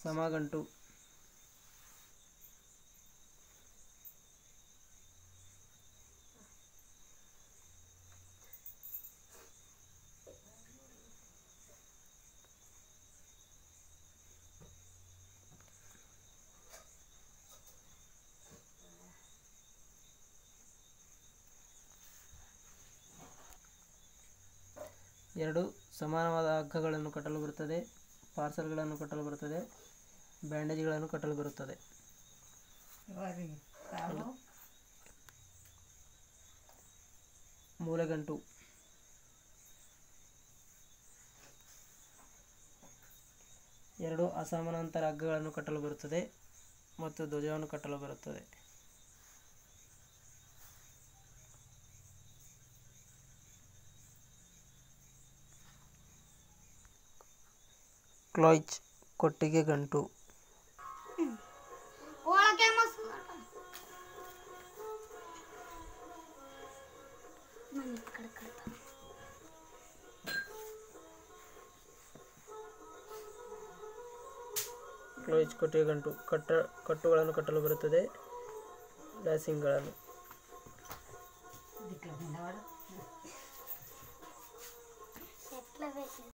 ಸಮಗಂಟು ಎರಡು ಸಮಾನವಾದ ಹಗ್ಗಗಳನ್ನು ಕಟ್ಟಲು ಬರುತ್ತದೆ ಪಾರ್ಸಲ್ಗಳನ್ನು ಕಟ್ಟಲು ಬರುತ್ತದೆ ಬ್ಯಾಂಡೇಜ್ಗಳನ್ನು ಕಟ್ಟಲು ಬರುತ್ತದೆ ಇವರಿಗೆ ಸಾಲು ಮೂಲೆಗಂಟು ಎರಡು ಅಸಮಾನಾಂತರ ಹಗ್ಗಗಳನ್ನು ಕಟ್ಟಲು ಬರುತ್ತದೆ ಮತ್ತು ಧ್ವಜವನ್ನು ಕಟ್ಟಲು ಬರುತ್ತದೆ ಕ್ಲಾಯ್ಚ್ ಕೊಟ್ಟಿಗೆ ಗಂಟು ಒಳಗೆ ಮಸ್ತ್ ಮನೆ ಕಡೆ ಕಡ್ತ ಕ್ಲೋಯ್ಚ್ ಕೊಟ್ಟಿಗೆ ಗಂಟು ಕಟ್ಟ ಕಟ್ಟುಗಳನ್ನು ಕಟ್ಟಲು ಬರುತ್ತದೆ ಲ್ಯಾಸಿಂಗ್ಗಳನ್ನು ದಿಕ್ಕ ಬಿಂದವಾಡ ಎಟ್ಲ ಬೇಕು